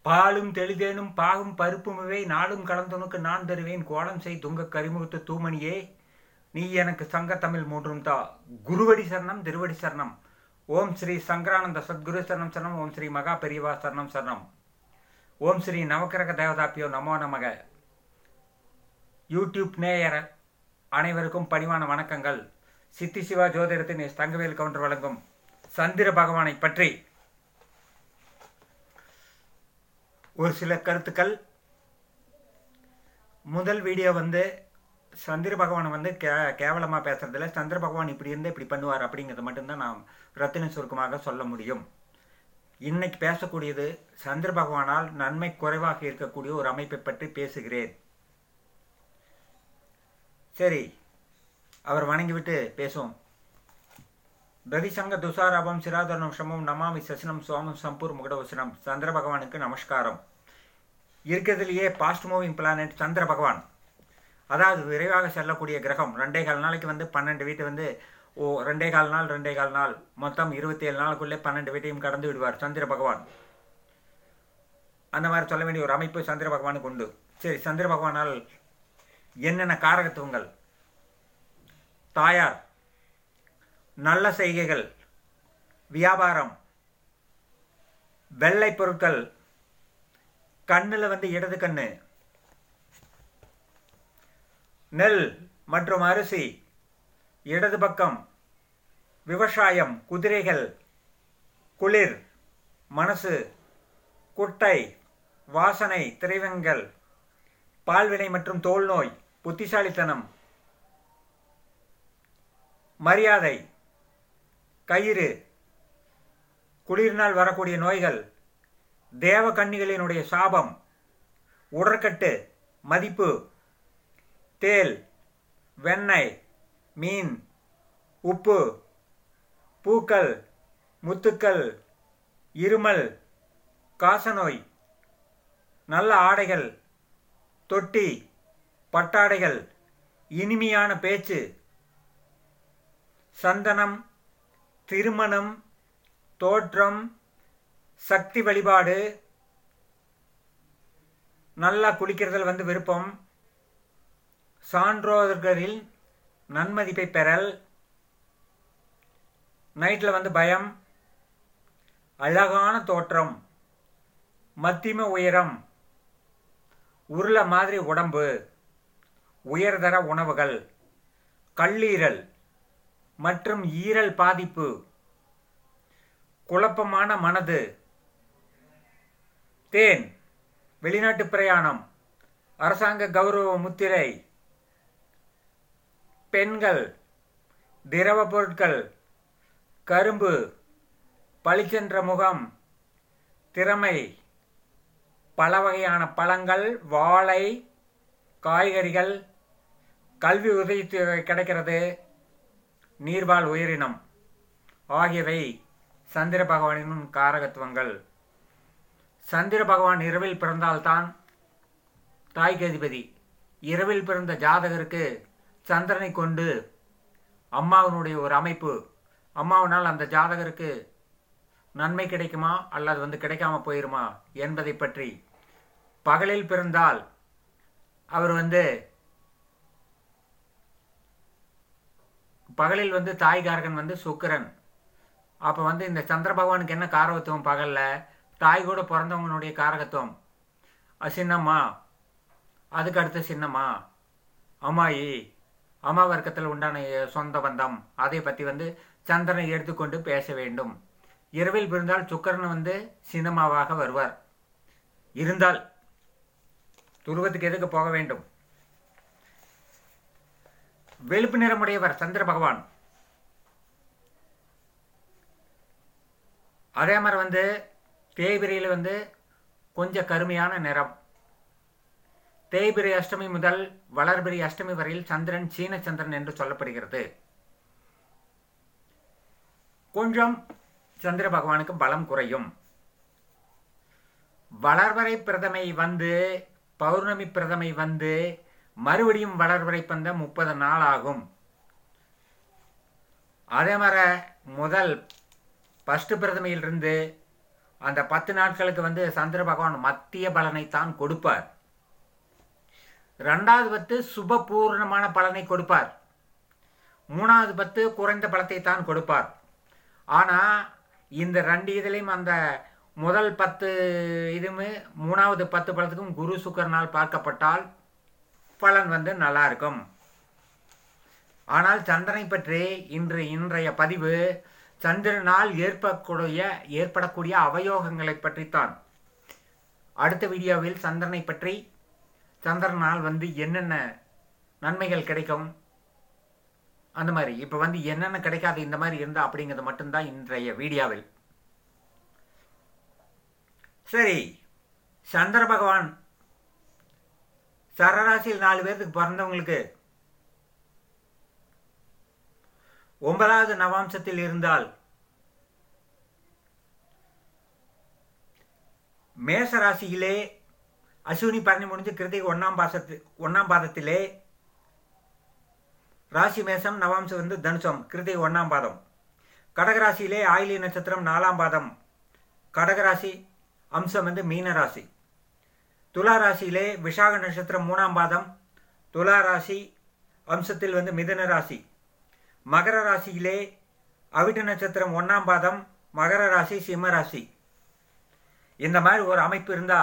பாலும் தெளிதேனும் பாகும் பருப்புமிவை நாளும் கலந்துனுக்கு நான் தருவேன் கோலம் செய் துங்க கரிமுகத்து தூமணியே நீ எனக்கு சங்க தமிழ் மூன்றும் தா குருவடி சரணம் திருவடி சரணம் ஓம் ஸ்ரீ சங்கரானந்த சத்குரு சரணம் சரணம் ஓம் ஸ்ரீ மகா பெரியவா சரணம் சரணம் ஓம் ஸ்ரீ நவக்கிரக தேவதாப்பியோ நமோ நமக யூடியூப் நேயர் அனைவருக்கும் பணிவான வணக்கங்கள் சித்தி சிவா ஜோதிடத்தின் எஸ் தங்கவேல் கவுண்டர் வழங்கும் சந்திர பகவானை பற்றி ஒரு சில கருத்துக்கள் முதல் வீடியோ வந்து சந்திர பகவானை வந்து கே கேவலமாக பேசுறதில்ல சந்திர பகவான் இப்படி இருந்து இப்படி பண்ணுவார் அப்படிங்கிறத மட்டும்தான் நான் ரத்தின சுருக்கமாக சொல்ல முடியும் இன்னைக்கு பேசக்கூடியது சந்திர பகவானால் நன்மை குறைவாக இருக்கக்கூடிய ஒரு அமைப்பை பற்றி பேசுகிறேன் சரி அவர் வணங்கிவிட்டு பேசுவோம் பிரதிசங்க துசாராபம் சிராதனம் சமம் நமாமி சசனம் சோமம் சம்பூர் முகடவசனம் சந்திர பகவானுக்கு நமஸ்காரம் இருக்கிறதுலையே பாஸ்ட் மூவிங் பிளானட் சந்திர பகவான் அதாவது விரைவாக செல்லக்கூடிய கிரகம் ரெண்டே கால் நாளைக்கு வந்து பன்னெண்டு வீட்டு வந்து ஓ ரெண்டே கால் நாள் ரெண்டே கால் நாள் மொத்தம் இருபத்தி ஏழு நாளுக்குள்ளே பன்னெண்டு வீட்டையும் கடந்து விடுவார் சந்திர பகவான் அந்த மாதிரி சொல்ல வேண்டிய ஒரு அமைப்பு சந்திர பகவானுக்கு உண்டு சரி சந்திர பகவானால் என்னென்ன காரகத்துவங்கள் தாயார் நல்ல செய்கைகள் வியாபாரம் வெள்ளை பொருட்கள் கண்ணில் வந்து இடது கண்ணு நெல் மற்றும் அரிசி இடது பக்கம் விவசாயம் குதிரைகள் குளிர் மனசு குட்டை வாசனை திரைவங்கள் பால்வினை மற்றும் தோல் நோய் புத்திசாலித்தனம் மரியாதை கயிறு குளிரினால் வரக்கூடிய நோய்கள் தேவ கன்னிகளினுடைய சாபம் உடற்கட்டு மதிப்பு தேல் வெண்ணெய் மீன் உப்பு பூக்கள் முத்துக்கள் இருமல் காசநோய் நல்ல ஆடைகள் தொட்டி பட்டாடைகள் இனிமையான பேச்சு சந்தனம் திருமணம் தோற்றம் சக்தி வழிபாடு நல்லா குளிக்கிறதுல வந்து விருப்பம் சான்றோர்களில் நன்மதிப்பை பெறல் நைட்டில் வந்து பயம் அழகான தோற்றம் மத்தியம உயரம் உருளை மாதிரி உடம்பு உயர்தர உணவுகள் கல்லீரல் மற்றும் ஈரல் பாதிப்பு குழப்பமான மனது தேன் வெளிநாட்டு பிரயாணம் அரசாங்க கௌரவ முத்திரை பெண்கள் திரவ பொருட்கள் கரும்பு பளிச்சென்ற முகம் திறமை பல வகையான பழங்கள் வாழை காய்கறிகள் கல்வி உதவி கிடைக்கிறது நீர்வாழ் உயிரினம் ஆகியவை சந்திர பகவானின் காரகத்துவங்கள் சந்திர பகவான் இரவில் பிறந்தால்தான் தாய் கதிபதி இரவில் பிறந்த ஜாதகருக்கு சந்திரனை கொண்டு அம்மாவினுடைய ஒரு அமைப்பு அம்மாவினால் அந்த ஜாதகருக்கு நன்மை கிடைக்குமா அல்லது வந்து கிடைக்காம போயிருமா என்பதை பற்றி பகலில் பிறந்தால் அவர் வந்து பகலில் வந்து தாய்காரகன் வந்து சுக்கரன் அப்போ வந்து இந்த சந்திர பகவானுக்கு என்ன காரகத்துவம் பகலில் தாய் கூட பிறந்தவங்களுடைய காரகத்துவம் சின்னம்மா அதுக்கு அடுத்து சின்னம்மா அம்மாயி அம்மா வர்க்கத்தில் உண்டான சொந்த பந்தம் அதை பற்றி வந்து சந்திரனை எடுத்துக்கொண்டு பேச வேண்டும் இரவில் பிறந்தால் சுக்கரன் வந்து சின்னம்மாவாக வருவார் இருந்தால் துருவத்துக்கு எதுக்கு போக வேண்டும் வெளுப்பு நிறமுடையவர் சந்திர பகவான் அதே மாதிரி வந்து தேய்பிரையில் வந்து கொஞ்சம் கருமையான நிறம் தேய்பிரை அஷ்டமி முதல் வளர்பிரை அஷ்டமி வரையில் சந்திரன் சீன சந்திரன் என்று சொல்லப்படுகிறது கொஞ்சம் சந்திர பகவானுக்கு பலம் குறையும் வளர்வரை பிரதமை வந்து பௌர்ணமி பிரதமை வந்து மறுபடியும் வளர்வரை பந்த முப்பது நாள் ஆகும் அதே மாதிரி முதல் ஃபஸ்ட்டு பிரதமையிலிருந்து அந்த பத்து நாட்களுக்கு வந்து சந்திர பகவான் மத்திய பலனைத்தான் கொடுப்பார் ரெண்டாவது பத்து சுப பூர்ணமான பலனை கொடுப்பார் மூணாவது பத்து குறைந்த பலத்தை தான் கொடுப்பார் ஆனால் இந்த ரெண்டு இதுலேயும் அந்த முதல் பத்து இதுவுமே மூணாவது பத்து பலத்துக்கும் குரு சுக்கரனால் பார்க்கப்பட்டால் பலன் வந்து நல்லா இருக்கும் ஆனால் சந்திரனை பற்றி இன்று இன்றைய பதிவு சந்திரனால் ஏற்படக்கூடிய ஏற்படக்கூடிய அவயோகங்களை பற்றித்தான் அடுத்த வீடியோவில் சந்திரனை பற்றி சந்திரனால் வந்து என்னென்ன நன்மைகள் கிடைக்கும் அந்த மாதிரி இப்போ வந்து என்னென்ன கிடைக்காது இந்த மாதிரி இருந்தால் அப்படிங்கிறது மட்டும்தான் இன்றைய வீடியோவில் சரி சந்திர பகவான் சரராசியில் நாலு பேர்த்துக்கு பிறந்தவங்களுக்கு ஒன்பதாவது நவாம்சத்தில் இருந்தால் மேச ராசியிலே அஸ்வினி பரணி முடிஞ்சு கிருத்திகை ஒன்றாம் பாசத்து ஒன்றாம் பாதத்திலே ராசி மேசம் நவாம்சம் வந்து தனுசம் கிருத்திகை ஒன்றாம் பாதம் கடகராசியிலே ஆயிலி நட்சத்திரம் நாலாம் பாதம் கடகராசி அம்சம் வந்து மீன ராசி துலா ராசியிலே விஷாக நட்சத்திரம் மூணாம் பாதம் துலா ராசி அம்சத்தில் வந்து மிதுன ராசி மகர ராசியிலே அவிட்ட நட்சத்திரம் ஒன்றாம் பாதம் மகர ராசி சிம்ம ராசி இந்த மாதிரி ஒரு அமைப்பு இருந்தா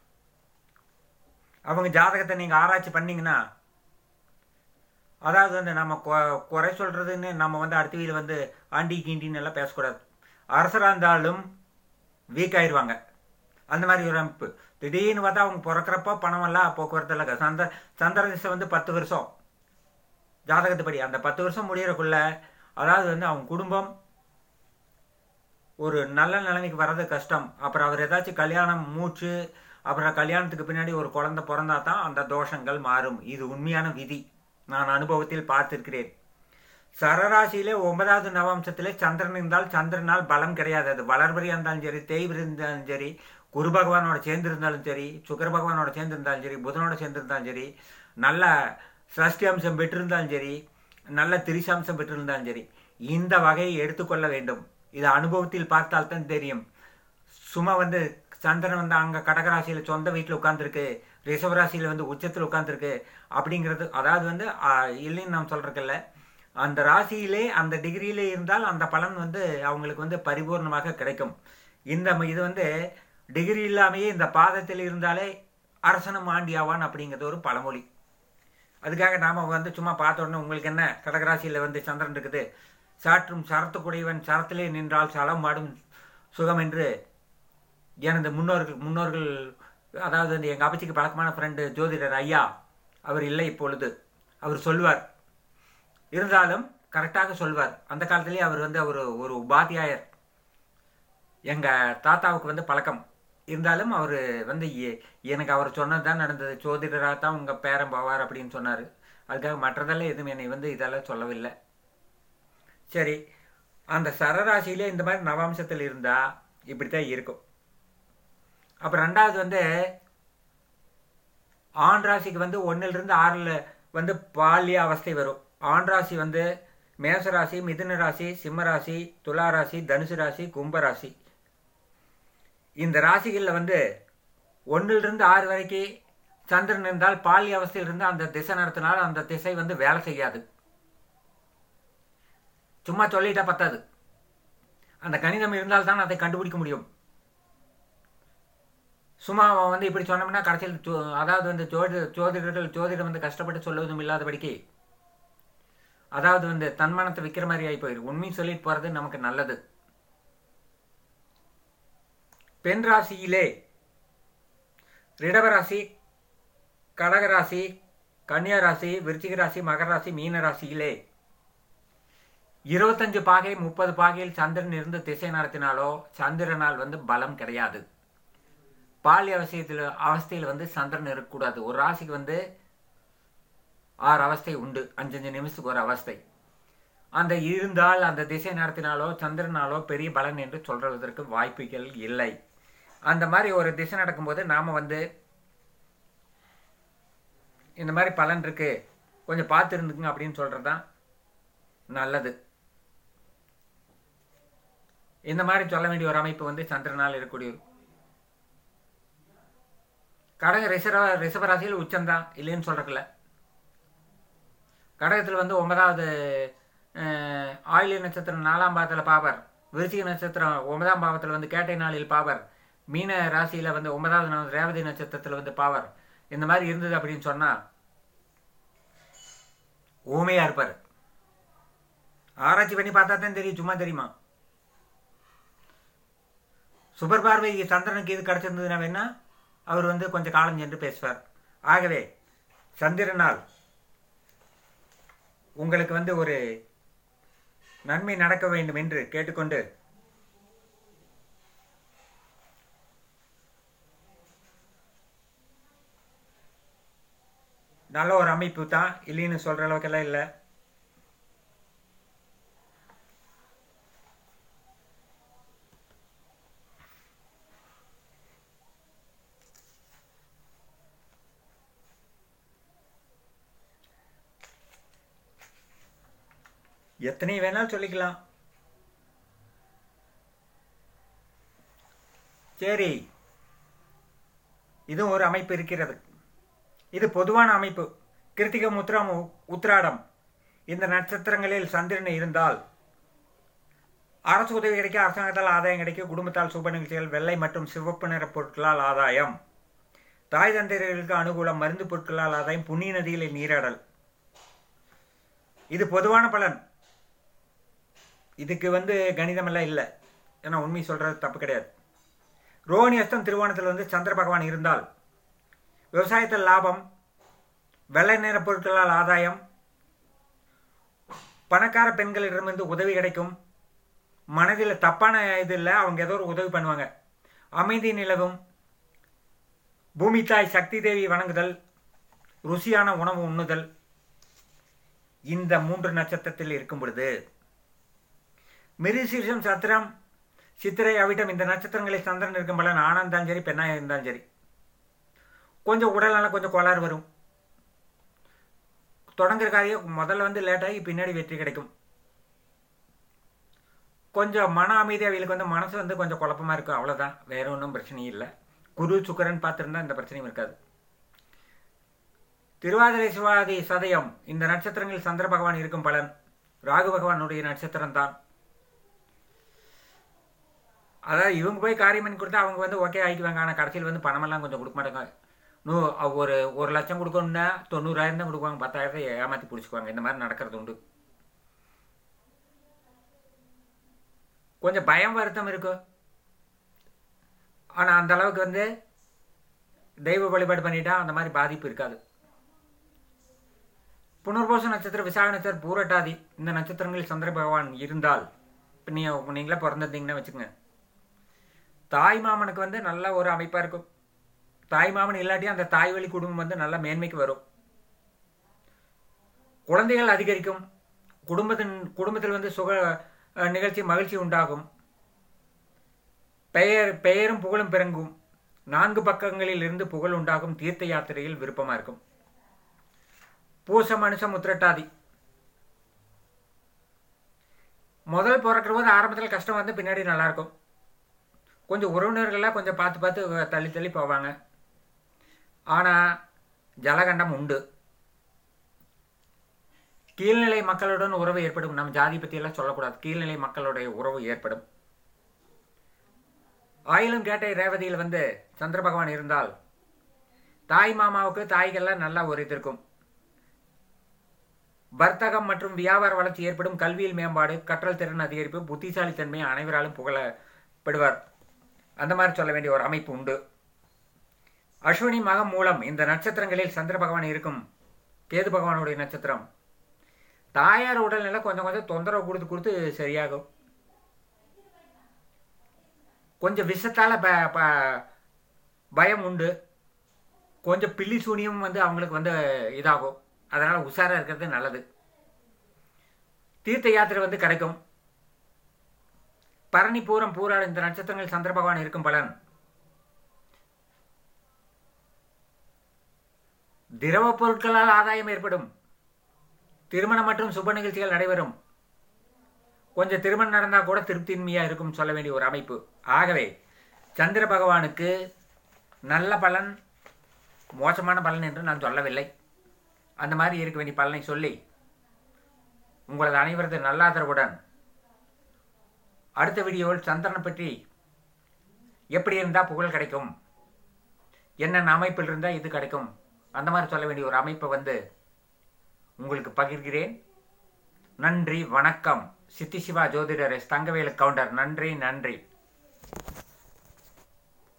அவங்க ஜாதகத்தை நீங்கள் ஆராய்ச்சி பண்ணீங்கன்னா அதாவது வந்து நம்ம கொ- குறை சொல்றதுன்னு நம்ம வந்து அடுத்த வீடு வந்து ஆண்டி கீண்டின்னு எல்லாம் பேசக்கூடாது அரசராக இருந்தாலும் வீக் ஆயிடுவாங்க அந்த மாதிரி ஒரு அமைப்பு திடீர்னு பார்த்தா அவங்க பிறக்கிறப்போ பணம் எல்லாம் போக்குவரத்து எல்லாம் சந்த சந்திர திசை வந்து பத்து வருஷம் ஜாதகத்துப்படி அந்த பத்து வருஷம் முடியறக்குள்ள அதாவது வந்து அவங்க குடும்பம் ஒரு நல்ல நிலைமைக்கு வர்றது கஷ்டம் அப்புறம் அவர் ஏதாச்சும் கல்யாணம் மூச்சு அப்புறம் கல்யாணத்துக்கு பின்னாடி ஒரு குழந்தை பிறந்தா தான் அந்த தோஷங்கள் மாறும் இது உண்மையான விதி நான் அனுபவத்தில் பார்த்திருக்கிறேன் சரராசியிலே ஒன்பதாவது நவாம்சத்திலே சந்திரன் இருந்தால் சந்திரனால் பலம் கிடையாது அது வளர்பறியா இருந்தாலும் சரி தேய்வு இருந்தாலும் சரி குரு பகவானோட சேர்ந்து இருந்தாலும் சரி சுக்கர பகவானோட சேர்ந்து இருந்தாலும் சரி புதனோட சேர்ந்து இருந்தாலும் சரி நல்ல சஷ்டி அம்சம் பெற்றிருந்தாலும் சரி நல்ல திரிசாம்சம் பெற்றிருந்தாலும் சரி இந்த வகையை எடுத்துக்கொள்ள வேண்டும் இது அனுபவத்தில் பார்த்தால் தான் தெரியும் சும்மா வந்து சந்திரன் வந்து அங்கே கடகராசியில் சொந்த வீட்டில் உட்காந்துருக்கு ரிஷபராசியில் வந்து உச்சத்தில் உட்காந்துருக்கு அப்படிங்கிறது அதாவது வந்து ஆ, இல்லைன்னு நான் சொல்கிறதில்ல அந்த ராசியிலே அந்த டிகிரியிலே இருந்தால் அந்த பலன் வந்து அவங்களுக்கு வந்து பரிபூர்ணமாக கிடைக்கும் இந்த ம- இது வந்து டிகிரி இல்லாமையே இந்த பாதத்தில் இருந்தாலே அரசனும் ஆண்டியாவான் அப்படிங்கிறது ஒரு பழமொழி அதுக்காக நாம் வந்து சும்மா பார்த்த உடனே உங்களுக்கு என்ன கடகராசியில் வந்து சந்திரன் இருக்குது சாற்றும் சரத்துக்குடையவன் சரத்திலே நின்றால் சலம் மாடும் சுகம் என்று எனது முன்னோர்கள் முன்னோர்கள் அதாவது வந்து எங்கள் அப்பச்சிக்கு பழக்கமான ஃப்ரெண்டு ஜோதிடர் ஐயா அவர் இல்லை இப்பொழுது அவர் சொல்வார் இருந்தாலும் கரெக்டாக சொல்வார் அந்த காலத்திலேயே அவர் வந்து அவர் ஒரு உபாத்தியாயர் எங்கள் தாத்தாவுக்கு வந்து பழக்கம் இருந்தாலும் அவர் வந்து எ- எனக்கு அவர் சொன்னது தான் நடந்தது ஜோதிடராக தான் உங்கள் பேரன் போவார் அப்படின்னு சொன்னார் அதுக்காக மற்றதெல்லாம் எதுவும் என்னை வந்து இதெல்லாம் சொல்லவில்லை சரி அந்த சரராசியிலே இந்த மாதிரி நவாம்சத்தில் இருந்தால் இப்படி தான் இருக்கும் அப்புறம் ரெண்டாவது வந்து ஆண் ராசிக்கு வந்து ஒன்றிலிருந்து ஆறில் வந்து பால்ய அவஸ்தை வரும் ஆண் ராசி வந்து மேச ராசி மிதுன ராசி சிம்ம ராசி துலா ராசி தனுசு ராசி கும்ப ராசி இந்த ராசிகளில் வந்து ஒன்றிலிருந்து ஆறு வரைக்கும் சந்திரன் இருந்தால் பால்ய அவஸ்தையில் இருந்து அந்த திசை நடத்தினால் அந்த திசை வந்து வேலை செய்யாது சும்மா சொல்லிட்டா பத்தாது அந்த கணிதம் இருந்தால் தான் அதை கண்டுபிடிக்க முடியும் சும்மா அவன் வந்து இப்படி சொன்னோம்னா கடைசியில் ஜோ- அதாவது வந்து ஜோதி ஜோதிடர்கள் ஜோதிடம் வந்து கஷ்டப்பட்டு சொல்லுவதும் இல்லாதபடிக்கு அதாவது வந்து தன்மானத்தை விற்கிற மாதிரி ஆகி போயிடும் உண்மையை சொல்லிட்டு போறது நமக்கு நல்லது பெண் ராசியிலே ரிடவராசி கடகராசி கன்னியா ராசி விருச்சிக ராசி மகர ராசி மீன ராசியிலே இருபத்தஞ்சு பாகை முப்பது பாகையில் சந்திரன் இருந்து திசை நடத்தினாலோ சந்திரனால் வந்து பலம் கிடையாது பால்ய அவசியத்தில் அவஸ்தையில் வந்து சந்திரன் இருக்கக்கூடாது ஒரு ராசிக்கு வந்து ஆறு அவஸ்தை உண்டு அஞ்சஞ்சு நிமிஷத்துக்கு ஒரு அவஸ்தை அந்த இருந்தால் அந்த திசை நடத்தினாலோ சந்திரனாலோ பெரிய பலன் என்று சொல்றதற்கு வாய்ப்புகள் இல்லை அந்த மாதிரி ஒரு திசை நடக்கும்போது நாம் வந்து இந்த மாதிரி பலன் இருக்கு கொஞ்சம் பார்த்து இருந்துக்குங்க அப்படின்னு சொல்கிறது தான் நல்லது இந்த மாதிரி சொல்ல வேண்டிய ஒரு அமைப்பு வந்து சந்திரனால் இருக்கக்கூடியது கடக ரிஷர ரிஷபராசியில் உச்சம்தான் இல்லைன்னு சொல்றதில்ல கடகத்தில் வந்து ஒன்பதாவது அஹ், ஆயில்ய நட்சத்திரம் நாலாம் பாவத்தில் பாவர் விருச்சிக நட்சத்திரம் ஒன்பதாம் பாவத்தில் வந்து கேட்டை நாளில் பாவர் மீன ராசியில் வந்து ஒன்பதாவது நாள் ரேவதி நட்சத்திரத்தில் வந்து பாவர் இந்த மாதிரி இருந்தது அப்படின்னு சொன்னால் ஊமையாக இருப்பார் ஆராய்ச்சி பண்ணி பார்த்தா தான் தெரியும் சும்மா தெரியுமா சுபர் பார்வை சந்திரனுக்கு இது கிடச்சிருந்ததுன்னா வேணா அவர் வந்து கொஞ்சம் காலம் சென்று பேசுவார் ஆகவே சந்திரனால் உங்களுக்கு வந்து ஒரு நன்மை நடக்க வேண்டும் என்று கேட்டுக்கொண்டு நல்ல ஒரு அமைப்பு தான் இல்லைன்னு சொல்கிற அளவுக்கெல்லாம் இல்லை எத்தனை வேணாலும் சொல்லிக்கலாம் சரி இதுவும் ஒரு அமைப்பு இருக்கிறது இது பொதுவான அமைப்பு கிருத்திக முத்திரம் உ- உத்திராடம் இந்த நட்சத்திரங்களில் சந்திரன் இருந்தால் அரசு உதவி கிடைக்க அரசாங்கத்தால் ஆதாயம் கிடைக்க குடும்பத்தால் சுப நிகழ்ச்சிகள் வெள்ளை மற்றும் சிவப்பு நிற பொருட்களால் ஆதாயம் தாய் தந்தையர்களுக்கு அனுகூலம் மருந்து பொருட்களால் ஆதாயம் புண்ணிய நதிகளில் நீராடல் இது பொதுவான பலன் இதுக்கு வந்து கணிதமெல்லாம் இல்லை ஏன்னா உண்மை சொல்கிறது தப்பு கிடையாது ரோஹிணி அஸ்தம் திருவோணத்தில் வந்து சந்திர பகவான் இருந்தால் விவசாயத்தில் லாபம் வெள்ளை நிற பொருட்களால் ஆதாயம் பணக்கார பெண்களிடமிருந்து உதவி கிடைக்கும் மனதில் தப்பான இது இல்லை அவங்க ஏதோ ஒரு உதவி பண்ணுவாங்க அமைதி நிலவும் பூமி தாய் சக்தி தேவி வணங்குதல் ருசியான உணவு உண்ணுதல் இந்த மூன்று நட்சத்திரத்தில் இருக்கும் பொழுது மிருசீர்ஷம் சத்திரம் சித்திரை அவிட்டம் இந்த நட்சத்திரங்களில் சந்திரன் இருக்கும் பலன் ஆணா இருந்தாலும் சரி பெண்ணாக இருந்தாலும் சரி கொஞ்சம் உடல்நல கொஞ்சம் கோளாறு வரும் தொடங்குற காரியம் முதல்ல வந்து லேட்டாகி பின்னாடி வெற்றி கிடைக்கும் கொஞ்சம் மன அமைதி அவங்களுக்கு வந்து மனசு வந்து கொஞ்சம் குழப்பமா இருக்கும் அவ்வளோதான் வேற ஒன்றும் பிரச்சனையும் இல்லை குரு சுக்கரன் பார்த்துருந்தா இந்த பிரச்சனையும் இருக்காது திருவாதிரை சிவாதி சதயம் இந்த நட்சத்திரங்களில் சந்திர பகவான் இருக்கும் பலன் ராகு பகவானுடைய நட்சத்திரம் தான் அதாவது இவங்க போய் காரியம் பண்ணி கொடுத்தா அவங்க வந்து ஓகே ஆகிக்குவாங்க ஆனால் கடைசியில் வந்து பணமெல்லாம் கொஞ்சம் கொடுக்க மாட்டாங்க நூ ஒரு ஒரு லட்சம் கொடுக்கணும்னா தொண்ணூறாயிரம் தான் கொடுக்குவாங்க பத்தாயிரத்தை ஏமாற்றி பிடிச்சிக்குவாங்க இந்த மாதிரி நடக்கிறது உண்டு கொஞ்சம் பயம் வருத்தம் இருக்கும் ஆனால் அந்த அளவுக்கு வந்து தெய்வ வழிபாடு பண்ணிட்டா அந்த மாதிரி பாதிப்பு இருக்காது புனர்போச நட்சத்திரம் விசாக நட்சத்திரம் பூரட்டாதி இந்த நட்சத்திரங்களில் சந்திர பகவான் இருந்தால் இப்போ நீ நீங்களே பிறந்திருந்தீங்கன்னா வச்சுக்கோங்க தாய் மாமனுக்கு வந்து நல்ல ஒரு அமைப்பாக இருக்கும் தாய் மாமன் இல்லாட்டி அந்த தாய் வழி குடும்பம் வந்து நல்ல மேன்மைக்கு வரும் குழந்தைகள் அதிகரிக்கும் குடும்பத்தின் குடும்பத்தில் வந்து சுக அஹ், நிகழ்ச்சி மகிழ்ச்சி உண்டாகும் பெயர் பெயரும் புகழும் பிறங்கும் நான்கு பக்கங்களில் இருந்து புகழ் உண்டாகும் தீர்த்த யாத்திரையில் விருப்பமா இருக்கும் பூச மனுஷம் உத்திரட்டாதி முதல் பிறக்கிற போது ஆரம்பத்தில் கஷ்டம் வந்து பின்னாடி நல்லா இருக்கும் கொஞ்சம் உறவினர்கள்லாம் கொஞ்சம் பார்த்து பார்த்து தள்ளி தள்ளி போவாங்க ஆனால் ஜலகண்டம் உண்டு கீழ்நிலை மக்களுடன் உறவு ஏற்படும் நம்ம ஜாதி பற்றியெல்லாம் சொல்லக்கூடாது கீழ்நிலை மக்களுடைய உறவு ஏற்படும் ஆயிலும் கேட்டை ரேவதியில் வந்து சந்திர பகவான் இருந்தால் தாய் மாமாவுக்கு தாய்கள்லாம் நல்லா ஒரு இது இருக்கும் வர்த்தகம் மற்றும் வியாபார வளர்ச்சி ஏற்படும் கல்வியில் மேம்பாடு கற்றல் திறன் அதிகரிப்பு புத்திசாலித்தன்மை அனைவராலும் புகழப்படுவார் அந்த மாதிரி சொல்ல வேண்டிய ஒரு அமைப்பு உண்டு அஸ்வினி மகம் மூலம் இந்த நட்சத்திரங்களில் சந்திர பகவான் இருக்கும் கேது பகவானுடைய நட்சத்திரம் தாயார் உடல்நிலை கொஞ்சம் கொஞ்சம் தொந்தரவு கொடுத்து கொடுத்து சரியாகும் கொஞ்சம் விஷத்தால் ப ப- பயம் உண்டு கொஞ்சம் பில்லி சூனியம் வந்து அவங்களுக்கு வந்து இதாகும் அதனால் உஷாராக இருக்கிறது நல்லது தீர்த்த யாத்திரை வந்து கிடைக்கும் பரணி பூரம் பூராட இந்த நட்சத்திரங்கள் சந்திர பகவான் இருக்கும் பலன் திரவ பொருட்களால் ஆதாயம் ஏற்படும் திருமணம் மற்றும் சுப நிகழ்ச்சிகள் நடைபெறும் கொஞ்சம் திருமணம் நடந்தால் கூட திருப்தியின்மையாக இருக்கும் சொல்ல வேண்டிய ஒரு அமைப்பு ஆகவே சந்திர பகவானுக்கு நல்ல பலன் மோசமான பலன் என்று நான் சொல்லவில்லை அந்த மாதிரி இருக்க வேண்டிய பலனை சொல்லி உங்களது அனைவரது நல்லாதரவுடன் அடுத்த வீடியோவில் சந்திரனை பற்றி எப்படி இருந்தால் புகழ் கிடைக்கும் என்னென்ன அமைப்பில் இருந்தால் இது கிடைக்கும் அந்த மாதிரி சொல்ல வேண்டிய ஒரு அமைப்பை வந்து உங்களுக்கு பகிர்கிறேன் நன்றி வணக்கம் சித்தி சிவா ஜோதிடர் எஸ் தங்கவேலு கவுண்டர் நன்றி நன்றி